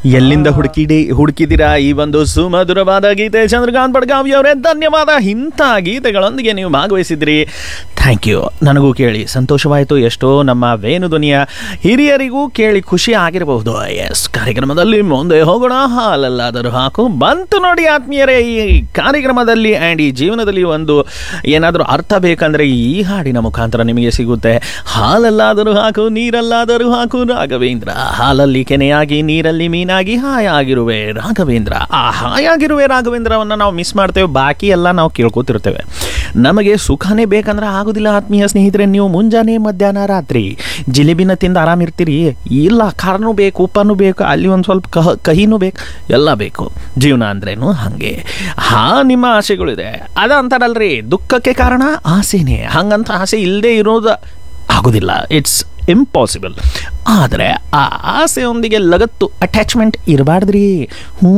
ಎಲ್ಲಿಂದ ಹುಡುಕಿಡಿ ಹುಡುಕಿದಿರಾ ಈ ಒಂದು ಸುಮಧುರವಾದ ಗೀತೆ ಚಂದ್ರಕಾಂತ್ ಬಡ್ಗಾವಿ ಅವರೇ ಧನ್ಯವಾದ ಇಂಥ ಗೀತೆಗಳೊಂದಿಗೆ ನೀವು ಭಾಗವಹಿಸಿದ್ರಿ ಥ್ಯಾಂಕ್ ಯು ನನಗೂ ಕೇಳಿ ಸಂತೋಷವಾಯಿತು ಎಷ್ಟೋ ನಮ್ಮ ವೇಣುಧ್ವನಿಯ ಹಿರಿಯರಿಗೂ ಕೇಳಿ ಖುಷಿ ಆಗಿರಬಹುದು ಎಸ್ ಕಾರ್ಯಕ್ರಮದಲ್ಲಿ ಮುಂದೆ ಹೋಗೋಣ ಹಾಲಲ್ಲಾದರೂ ಹಾಕು ಬಂತು ನೋಡಿ ಆತ್ಮೀಯರೇ ಈ ಕಾರ್ಯಕ್ರಮದಲ್ಲಿ ಆ್ಯಂಡ್ ಈ ಜೀವನದಲ್ಲಿ ಒಂದು ಏನಾದರೂ ಅರ್ಥ ಬೇಕಂದ್ರೆ ಈ ಹಾಡಿನ ಮುಖಾಂತರ ನಿಮಗೆ ಸಿಗುತ್ತೆ ಹಾಲಲ್ಲಾದರೂ ಹಾಕು ನೀರಲ್ಲಾದರೂ ಹಾಕು ರಾಘವೇಂದ್ರ ಹಾಲಲ್ಲಿ ಕೆನೆಯಾಗಿ ನೀರಲ್ಲಿ ಮೀನಾಗಿ ಹಾಯಾಗಿರುವೆ ರಾಘವೇಂದ್ರ ಆ ಹಾಯಾಗಿರುವೆ ರಾಘವೇಂದ್ರವನ್ನು ನಾವು ಮಿಸ್ ಮಾಡ್ತೇವೆ ಬಾಕಿ ಎಲ್ಲ ನಾವು ಕೇಳ್ಕೊತಿರ್ತೇವೆ ನಮಗೆ ಸುಖನೇ ಬೇಕಂದ್ರೆ ಆಗೋದಿಲ್ಲ ಆತ್ಮೀಯ ಸ್ನೇಹಿತರೆ ನೀವು ಮುಂಜಾನೆ ಮಧ್ಯಾಹ್ನ ರಾತ್ರಿ ಜಿಲೇಬಿನ ತಿಂದು ಆರಾಮಿರ್ತೀರಿ ಇಲ್ಲ ಖಾರನೂ ಬೇಕು ಉಪ್ಪನೂ ಬೇಕು ಅಲ್ಲಿ ಒಂದು ಸ್ವಲ್ಪ ಕಹ ಕಹಿನೂ ಬೇಕು ಎಲ್ಲ ಬೇಕು ಜೀವನ ಅಂದ್ರೇನು ಹಾಗೆ ಹಾ ನಿಮ್ಮ ಆಸೆಗಳಿದೆ ಅದ ಅಂತಾರಲ್ರಿ ದುಃಖಕ್ಕೆ ಕಾರಣ ಆಸೆನೇ ಹಂಗಂತ ಆಸೆ ಇಲ್ಲದೆ ಇರೋದು ಆಗೋದಿಲ್ಲ ಇಟ್ಸ್ ಇಂಪಾಸಿಬಲ್ ಆದರೆ ಆ ಆಸೆಯೊಂದಿಗೆ ಲಗತ್ತು ಅಟ್ಯಾಚ್ಮೆಂಟ್ ಇರಬಾರ್ದ್ರಿ ಹ್ಞೂ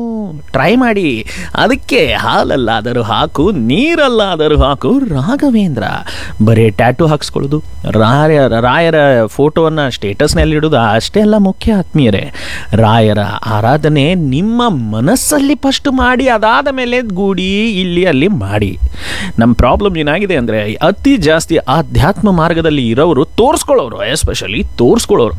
ಟ್ರೈ ಮಾಡಿ ಅದಕ್ಕೆ ಹಾಲಲ್ಲಾದರೂ ಹಾಕು ನೀರಲ್ಲಾದರೂ ಹಾಕು ರಾಘವೇಂದ್ರ ಬರೀ ಟ್ಯಾಟು ಹಾಕ್ಸ್ಕೊಳ್ಳೋದು ರಾಯ ರಾಯರ ಫೋಟೋವನ್ನು ಸ್ಟೇಟಸ್ನಲ್ಲಿ ಇಡೋದು ಅಷ್ಟೇ ಅಲ್ಲ ಮುಖ್ಯ ಆತ್ಮೀಯರೇ ರಾಯರ ಆರಾಧನೆ ನಿಮ್ಮ ಮನಸ್ಸಲ್ಲಿ ಫಸ್ಟ್ ಮಾಡಿ ಅದಾದ ಮೇಲೆ ಗೂಡಿ ಇಲ್ಲಿ ಅಲ್ಲಿ ಮಾಡಿ ನಮ್ಮ ಪ್ರಾಬ್ಲಮ್ ಏನಾಗಿದೆ ಅಂದರೆ ಅತಿ ಜಾಸ್ತಿ ಆಧ್ಯಾತ್ಮ ಮಾರ್ಗದಲ್ಲಿ ಇರೋರು ತೋರಿಸ್ಕೊಳ್ಳೋರು ಎಸ್ಪೆಷಲಿ ತೋರಿಸ್ಕೊಳ್ಳೋರು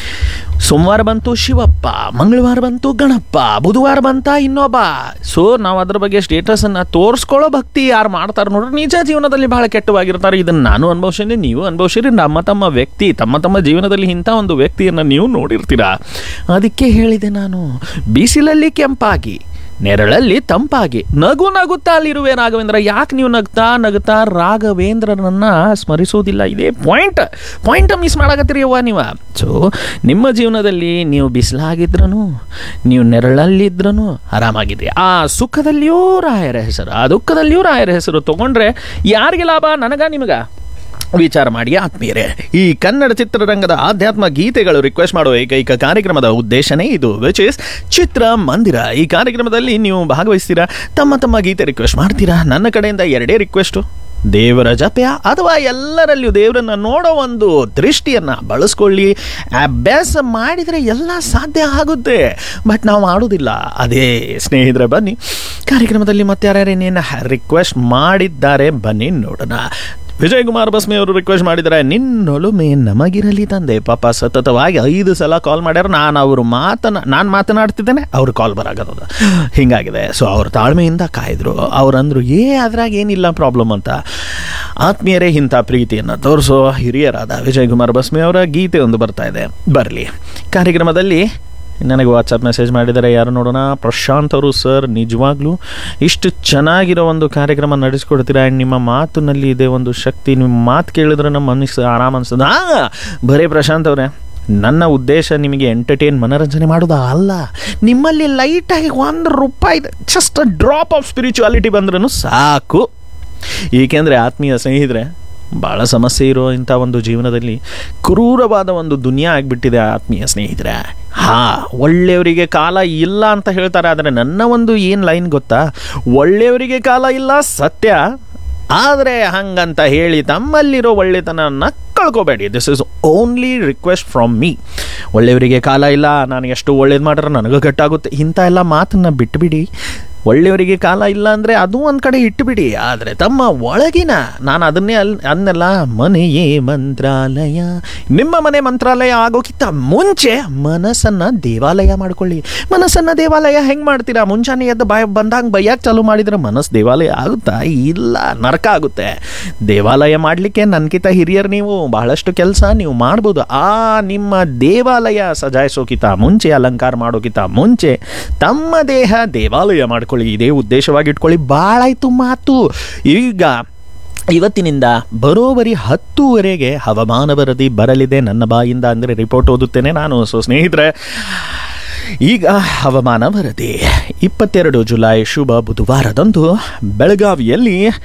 ಸೋಮವಾರ ಬಂತು ಶಿವಪ್ಪ ಮಂಗಳವಾರ ಬಂತು ಗಣಪ ಬುಧವಾರ ಬಂತ ಇನ್ನೊಬ್ಬ ಸೊ ನಾವು ಅದ್ರ ಬಗ್ಗೆ ಸ್ಟೇಟಸನ್ನು ತೋರಿಸ್ಕೊಳ್ಳೋ ಭಕ್ತಿ ಯಾರು ಮಾಡ್ತಾರೆ ನೋಡ್ರಿ ನಿಜ ಜೀವನದಲ್ಲಿ ಬಹಳ ಕೆಟ್ಟವಾಗಿರ್ತಾರೆ ಇದನ್ನು ನಾನು ಅನುಭವಿಸಿದೆ ನೀವು ಅನುಭವಿಸಿರಿ ನಮ್ಮ ತಮ್ಮ ವ್ಯಕ್ತಿ ತಮ್ಮ ತಮ್ಮ ಜೀವನದಲ್ಲಿ ಇಂಥ ಒಂದು ವ್ಯಕ್ತಿಯನ್ನು ನೀವು ನೋಡಿರ್ತೀರಾ ಅದಕ್ಕೆ ಹೇಳಿದೆ ನಾನು ಬಿಸಿಲಲ್ಲಿ ಕೆಂಪಾಗಿ ನೆರಳಲ್ಲಿ ತಂಪಾಗಿ ನಗು ನಗುತ್ತಾ ಅಲ್ಲಿರುವೆ ರಾಘವೇಂದ್ರ ಯಾಕೆ ನೀವು ನಗ್ತಾ ನಗುತ್ತಾ ರಾಘವೇಂದ್ರನನ್ನ ಸ್ಮರಿಸೋದಿಲ್ಲ ಇದೇ ಪಾಯಿಂಟ್ ಪಾಯಿಂಟ್ ಮಿಸ್ ಮಾಡಕತ್ತೀರಿ ಅವ್ವ ನೀವು ಸೊ ನಿಮ್ಮ ಜೀವನದಲ್ಲಿ ನೀವು ಬಿಸಿಲಾಗಿದ್ರೂ ನೀವು ನೆರಳಲ್ಲಿದ್ರೂ ಆರಾಮಾಗಿದೆ ಆ ಸುಖದಲ್ಲಿಯೂ ರಾಯರ ಹೆಸರು ಆ ದುಃಖದಲ್ಲಿಯೂ ರಾಯರ ಹೆಸರು ತಗೊಂಡ್ರೆ ಯಾರಿಗೆ ಲಾಭ ನನಗ ನಿಮಗ ವಿಚಾರ ಮಾಡಿ ಆತ್ಮೀಯರೇ ಈ ಕನ್ನಡ ಚಿತ್ರರಂಗದ ಆಧ್ಯಾತ್ಮ ಗೀತೆಗಳು ರಿಕ್ವೆಸ್ಟ್ ಮಾಡುವ ಏಕೈಕ ಕಾರ್ಯಕ್ರಮದ ಉದ್ದೇಶನೇ ಇದು ವಿಚ್ ಇಸ್ ಚಿತ್ರ ಮಂದಿರ ಈ ಕಾರ್ಯಕ್ರಮದಲ್ಲಿ ನೀವು ಭಾಗವಹಿಸ್ತೀರಾ ತಮ್ಮ ತಮ್ಮ ಗೀತೆ ರಿಕ್ವೆಸ್ಟ್ ಮಾಡ್ತೀರಾ ನನ್ನ ಕಡೆಯಿಂದ ಎರಡೇ ರಿಕ್ವೆಸ್ಟು ದೇವರ ಜಪ್ಯ ಅಥವಾ ಎಲ್ಲರಲ್ಲಿಯೂ ದೇವರನ್ನ ನೋಡೋ ಒಂದು ದೃಷ್ಟಿಯನ್ನು ಬಳಸ್ಕೊಳ್ಳಿ ಅಭ್ಯಾಸ ಮಾಡಿದರೆ ಎಲ್ಲ ಸಾಧ್ಯ ಆಗುತ್ತೆ ಬಟ್ ನಾವು ಮಾಡೋದಿಲ್ಲ ಅದೇ ಸ್ನೇಹಿತರೆ ಬನ್ನಿ ಕಾರ್ಯಕ್ರಮದಲ್ಲಿ ಮತ್ತೆ ಯಾರ್ಯಾರೇನೇನು ರಿಕ್ವೆಸ್ಟ್ ಮಾಡಿದ್ದಾರೆ ಬನ್ನಿ ನೋಡೋಣ ವಿಜಯ್ ಕುಮಾರ್ ಬಸ್ಮಿ ಅವರು ರಿಕ್ವೆಸ್ಟ್ ಮಾಡಿದ್ದಾರೆ ನಿನ್ನೊಲುಮೆ ನಮಗಿರಲಿ ತಂದೆ ಪಾಪ ಸತತವಾಗಿ ಐದು ಸಲ ಕಾಲ್ ಮಾಡ್ಯಾರ ನಾನು ಅವರು ಮಾತನ ನಾನು ಮಾತನಾಡ್ತಿದ್ದೇನೆ ಅವ್ರು ಕಾಲ್ ಬರಾಗದ ಹಿಂಗಾಗಿದೆ ಸೊ ಅವ್ರ ತಾಳ್ಮೆಯಿಂದ ಕಾಯ್ದರು ಅವ್ರು ಅಂದರು ಏ ಅದ್ರಾಗ ಏನಿಲ್ಲ ಪ್ರಾಬ್ಲಮ್ ಅಂತ ಆತ್ಮೀಯರೇ ಇಂಥ ಪ್ರೀತಿಯನ್ನು ತೋರಿಸೋ ಹಿರಿಯರಾದ ವಿಜಯ್ ಕುಮಾರ್ ಬಸ್ಮಿ ಅವರ ಗೀತೆ ಒಂದು ಬರ್ತಾ ಇದೆ ಬರಲಿ ಕಾರ್ಯಕ್ರಮದಲ್ಲಿ ನನಗೆ ವಾಟ್ಸಪ್ ಮೆಸೇಜ್ ಮಾಡಿದ್ದಾರೆ ಯಾರು ನೋಡೋಣ ಪ್ರಶಾಂತ್ ಅವರು ಸರ್ ನಿಜವಾಗ್ಲೂ ಇಷ್ಟು ಚೆನ್ನಾಗಿರೋ ಒಂದು ಕಾರ್ಯಕ್ರಮ ನಡೆಸ್ಕೊಡ್ತೀರಾ ಆ್ಯಂಡ್ ನಿಮ್ಮ ಮಾತಿನಲ್ಲಿ ಇದೆ ಒಂದು ಶಕ್ತಿ ನಿಮ್ಮ ಮಾತು ಕೇಳಿದ್ರೆ ನಮ್ಮ ಮನಸ್ಸು ಆರಾಮ ಅನ್ಸೋದು ಹಾಂ ಬರೀ ಪ್ರಶಾಂತ್ ಅವರೇ ನನ್ನ ಉದ್ದೇಶ ನಿಮಗೆ ಎಂಟರ್ಟೈನ್ ಮನೋರಂಜನೆ ಮಾಡೋದು ಅಲ್ಲ ನಿಮ್ಮಲ್ಲಿ ಲೈಟಾಗಿ ಒಂದು ರೂಪಾಯಿ ಜಸ್ಟ್ ಡ್ರಾಪ್ ಆಫ್ ಸ್ಪಿರಿಚುವಾಲಿಟಿ ಬಂದ್ರೂ ಸಾಕು ಏಕೆಂದರೆ ಆತ್ಮೀಯ ಸ್ನೇಹಿತರೆ ಭಾಳ ಸಮಸ್ಯೆ ಇರೋ ಇಂಥ ಒಂದು ಜೀವನದಲ್ಲಿ ಕ್ರೂರವಾದ ಒಂದು ದುನಿಯಾ ಆಗಿಬಿಟ್ಟಿದೆ ಆತ್ಮೀಯ ಸ್ನೇಹಿತರೆ ಹಾ ಒಳ್ಳೆಯವರಿಗೆ ಕಾಲ ಇಲ್ಲ ಅಂತ ಹೇಳ್ತಾರೆ ಆದರೆ ನನ್ನ ಒಂದು ಏನು ಲೈನ್ ಗೊತ್ತಾ ಒಳ್ಳೆಯವರಿಗೆ ಕಾಲ ಇಲ್ಲ ಸತ್ಯ ಆದರೆ ಹಂಗಂತ ಹೇಳಿ ತಮ್ಮಲ್ಲಿರೋ ಒಳ್ಳೆತನನ ಕಳ್ಕೊಬೇಡಿ this is only request from me ಒಳ್ಳೆಯವರಿಗೆ ಕಾಲ ಇಲ್ಲ ನಾನು ಎಷ್ಟು ಒಳ್ಳೇದು ಮಾಡ್ರೆ ನನಗೂ ಗಟ್ಟಾಗುತ್ತೆ ಇಂಥ ಎಲ್ಲ ಮಾತನ್ನು ಬಿಟ್ಟುಬಿಡಿ ಒಳ್ಳೆಯವರಿಗೆ ಕಾಲ ಇಲ್ಲ ಅಂದರೆ ಅದು ಒಂದು ಕಡೆ ಇಟ್ಟುಬಿಡಿ ಆದರೆ ತಮ್ಮ ಒಳಗಿನ ನಾನು ಅದನ್ನೇ ಅಲ್ಲಿ ಅನ್ನೆಲ್ಲ ಮನೆಯೇ ಮಂತ್ರಾಲಯ ನಿಮ್ಮ ಮನೆ ಮಂತ್ರಾಲಯ ಆಗೋಕ್ಕಿಂತ ಮುಂಚೆ ಮನಸ್ಸನ್ನು ದೇವಾಲಯ ಮಾಡ್ಕೊಳ್ಳಿ ಮನಸ್ಸನ್ನು ದೇವಾಲಯ ಹೆಂಗೆ ಮಾಡ್ತೀರಾ ಮುಂಜಾನೆ ಎದ್ದು ಬಾಯ್ ಬಂದಾಗ ಬೈಯಕ್ಕೆ ಚಾಲು ಮಾಡಿದರೆ ಮನಸ್ಸು ದೇವಾಲಯ ಆಗುತ್ತಾ ಇಲ್ಲ ನರಕ ಆಗುತ್ತೆ ದೇವಾಲಯ ಮಾಡಲಿಕ್ಕೆ ನನ್ಕಿಂತ ಹಿರಿಯರು ನೀವು ಬಹಳಷ್ಟು ಕೆಲಸ ನೀವು ಮಾಡ್ಬೋದು ಆ ನಿಮ್ಮ ದೇವಾಲಯ ಸಜಾಯಿಸೋಕ್ಕಿಂತ ಮುಂಚೆ ಅಲಂಕಾರ ಮಾಡೋಕ್ಕಿಂತ ಮುಂಚೆ ತಮ್ಮ ದೇಹ ದೇವಾಲಯ ಮಾಡ್ಕೊಳ್ಳಿ ಇದೇ ಉದ್ದೇಶವಾಗಿ ಇಟ್ಕೊಳ್ಳಿ ಭಾಳಾಯ್ತು ಮಾತು ಈಗ ಇವತ್ತಿನಿಂದ ಬರೋಬರಿ ಹತ್ತುವರೆಗೆ ಹವಾಮಾನ ವರದಿ ಬರಲಿದೆ ನನ್ನ ಬಾಯಿಂದ ಅಂದರೆ ರಿಪೋರ್ಟ್ ಓದುತ್ತೇನೆ ನಾನು ಸೊ ಸ್ನೇಹಿತರೆ ಈಗ ಹವಾಮಾನ ವರದಿ ಇಪ್ಪತ್ತೆರಡು ಜುಲೈ ಶುಭ ಬುಧವಾರದಂದು ಬೆಳಗಾವಿಯಲ್ಲಿ